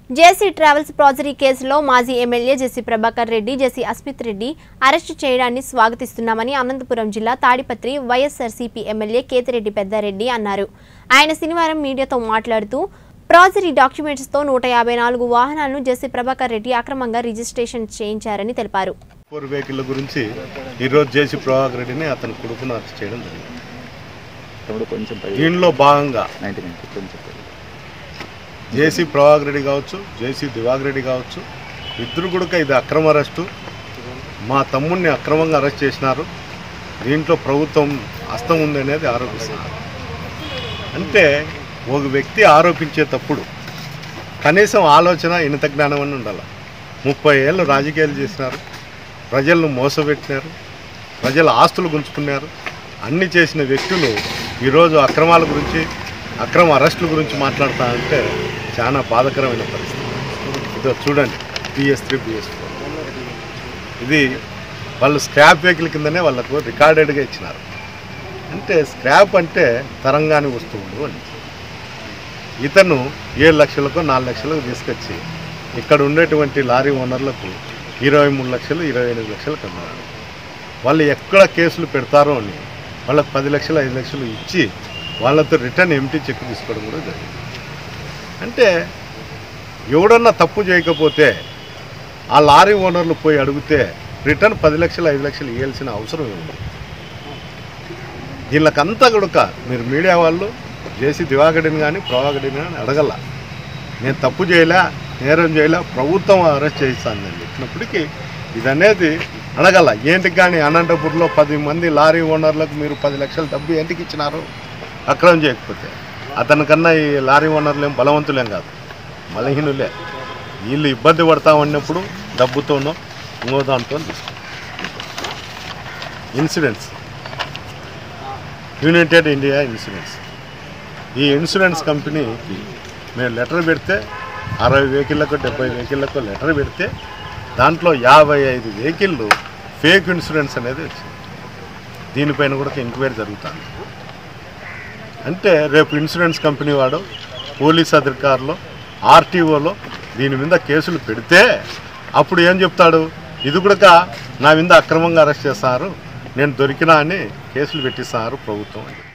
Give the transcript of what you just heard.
జేసీ travels ప్రాజరీ కేసులో మాజీ MLA JC Prabhakar Reddy JC Asmith Reddy arrest చేయడాన్ని స్వాగతిస్తున్నామని అనంతపురం జిల్లా తాడిపత్రి వైఎస్ఆర్సీపీ ఎమ్మెల్యే కేతిరెడ్డి పెద్దారెడ్డి అన్నారు ఆయన శనివారం మీడియాతో మాట్లాడుతూ ప్రాజరీ డాక్యుమెంట్స్తో నూట యాభై నాలుగు వాహనాలను జేసీ ప్రభాకర్ రెడ్డి అక్రమంగా రిజిస్ట్రేషన్ చేయించారని తెలిపారు ఫోర్ వెహికల్ గురించి ఈరోజు జేసీ ప్రభాకర్ రెడ్డిని అతని కొడుకును అరెస్ట్ చేయడం జరిగింది తమ్ముడు కొంచెం పై దీనిలో భాగంగా నైన్టీ నైన్ కొంచెం పై జేసీ ప్రభాకర్ రెడ్డి కావచ్చు జేసీ దివాకర్ రెడ్డి కావచ్చు ఇద్దరు కూడా ఇది అక్రమ అరెస్టు మా తమ్ముడిని అక్రమంగా అరెస్ట్ చేసినారు దీంట్లో ప్రభుత్వం హస్తం ఉంది అనేది ఆరోపిస్తున్నారు అంటే ఒక వ్యక్తి ఆరోపించేటప్పుడు కనీసం ఆలోచన ఇనత జ్ఞానం అని ఉండాలి ముప్పై ఏళ్ళు రాజకీయాలు చేసినారు ప్రజలను మోసపెట్టినారు ప్రజల ఆస్తులు గుంజుకున్నారు అన్ని చేసిన వ్యక్తులు ఈరోజు అక్రమాల గురించి అక్రమ అరెస్టుల గురించి మాట్లాడుతా అంటే చాలా బాధాకరమైన పరిస్థితి ఇదో చూడండి బిఎస్ త్రీ బిఎస్ ఫోర్ ఇది వాళ్ళు స్క్రాప్ వెహికల్ కిందనే వాళ్ళకు రికార్డెడ్గా ఇచ్చినారు అంటే స్క్రాప్ అంటే తరంగాని వస్తువులు అని ఇతను ఏడు లక్షలకు నాలుగు లక్షలకు తీసుకొచ్చి ఇక్కడ ఉండేటువంటి లారీ ఓనర్లకు ఇరవై మూడు లక్షలు ఇరవై ఎనిమిది లక్షలకు అన్నారు వాళ్ళు ఎక్కడ కేసులు పెడతారో అని వాళ్ళకి పది లక్షలు ఐదు లక్షలు ఇచ్చి వాళ్ళతో రిటర్న్ ఎంటీ చెక్ తీసుకోవడం కూడా జరిగింది అంటే ఎవడన్నా తప్పు చేయకపోతే ఆ లారీ ఓనర్లు పోయి అడిగితే రిటర్న్ పది లక్షలు ఐదు లక్షలు ఇవ్వాల్సిన అవసరం ఉంది వీళ్ళకంతా కూడా మీరు మీడియా వాళ్ళు జేసీ దివాకడిని కానీ ప్రభాకడిని కానీ అడగల నేను తప్పు చేయలే నేరం చేయలే ప్రభుత్వం అరెస్ట్ చేయిస్తాను నేను చెప్పినప్పటికీ ఇది అనేది అడగల ఏంటికి కానీ అనంతపూర్లో పది మంది లారీ ఓనర్లకు మీరు పది లక్షల డబ్బు ఏంటికి ఇచ్చినారు అక్రమం చేయకపోతే అతనికన్నా ఈ లారీ ఓనర్లు ఏం బలవంతులేం కాదు బలహీనులే వీళ్ళు ఇబ్బంది పడతా ఉన్నప్పుడు డబ్బుతోనో ఇంకో దాంతో ఇన్సూరెన్స్ యునైటెడ్ ఇండియా ఇన్సూరెన్స్ ఈ ఇన్సూరెన్స్ కంపెనీకి మేము లెటర్ పెడితే అరవై వెహికల్లకు డెబ్బై వెహికల్లకు లెటర్ పెడితే దాంట్లో యాభై ఐదు వెహికల్లు ఫేక్ ఇన్సూరెన్స్ అనేది వచ్చింది దీనిపైన కూడా ఎంక్వైరీ జరుగుతుంది అంటే రేపు ఇన్సూరెన్స్ కంపెనీ వాడు పోలీస్ అధికారులు ఆర్టీఓలో దీని మీద కేసులు పెడితే అప్పుడు ఏం చెప్తాడు ఇది కూడా నా మీద అక్రమంగా అరెస్ట్ చేస్తారు నేను దొరికినా అని కేసులు పెట్టిస్తున్నారు ప్రభుత్వం అని